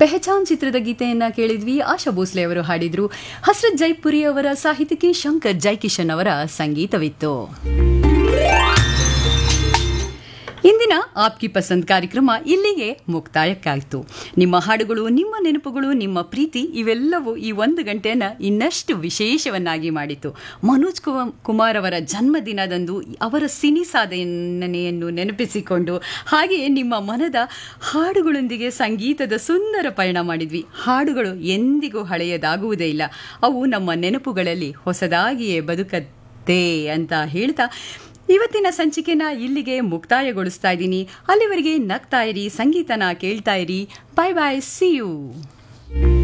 ಪೆಹಚಾನ್ ಚಿತ್ರದ ಗೀತೆಯನ್ನ ಕೇಳಿದ್ವಿ ಆಶಾ ಭೋಸ್ಲೆ ಅವರು ಹಾಡಿದ್ರು ಹಸ್ರತ್ ಜೈಪುರಿ ಅವರ ಸಾಹಿತ್ಯಕ್ಕೆ ಶಂಕರ್ ಜೈಕಿಶನ್ ಅವರ ಸಂಗೀತವಿತ್ತು ಇಂದಿನ ಆಪ್ಕಿ ಪಸಂದ್ ಕಾರ್ಯಕ್ರಮ ಇಲ್ಲಿಗೆ ಮುಕ್ತಾಯಕ್ಕಾಯಿತು ನಿಮ್ಮ ಹಾಡುಗಳು ನಿಮ್ಮ ನೆನಪುಗಳು ನಿಮ್ಮ ಪ್ರೀತಿ ಇವೆಲ್ಲವೂ ಈ ಒಂದು ಗಂಟೆಯನ್ನು ಇನ್ನಷ್ಟು ವಿಶೇಷವನ್ನಾಗಿ ಮಾಡಿತು ಮನೋಜ್ ಕುವ- ಕುಮಾರ್ ಅವರ ಜನ್ಮದಿನದಂದು ಅವರ ಸಿನಿ ಸಾಧನೆಯನ್ನು ನೆನಪಿಸಿಕೊಂಡು ಹಾಗೆಯೇ ನಿಮ್ಮ ಮನದ ಹಾಡುಗಳೊಂದಿಗೆ ಸಂಗೀತದ ಸುಂದರ ಪಯಣ ಮಾಡಿದ್ವಿ ಹಾಡುಗಳು ಎಂದಿಗೂ ಹಳೆಯದಾಗುವುದೇ ಇಲ್ಲ ಅವು ನಮ್ಮ ನೆನಪುಗಳಲ್ಲಿ ಹೊಸದಾಗಿಯೇ ಬದುಕತ್ತೆ ಅಂತ ಹೇಳ್ತಾ ಇವತ್ತಿನ ಸಂಚಿಕೆನ ಇಲ್ಲಿಗೆ ಮುಕ್ತಾಯಗೊಳಿಸ್ತಾ ಇದ್ದೀನಿ ಅಲ್ಲಿವರೆಗೆ ನಗ್ತಾ ಇರಿ ಸಂಗೀತನ ಕೇಳ್ತಾ ಇರಿ ಬಾಯ್ ಬಾಯ್ ಸಿ ಯು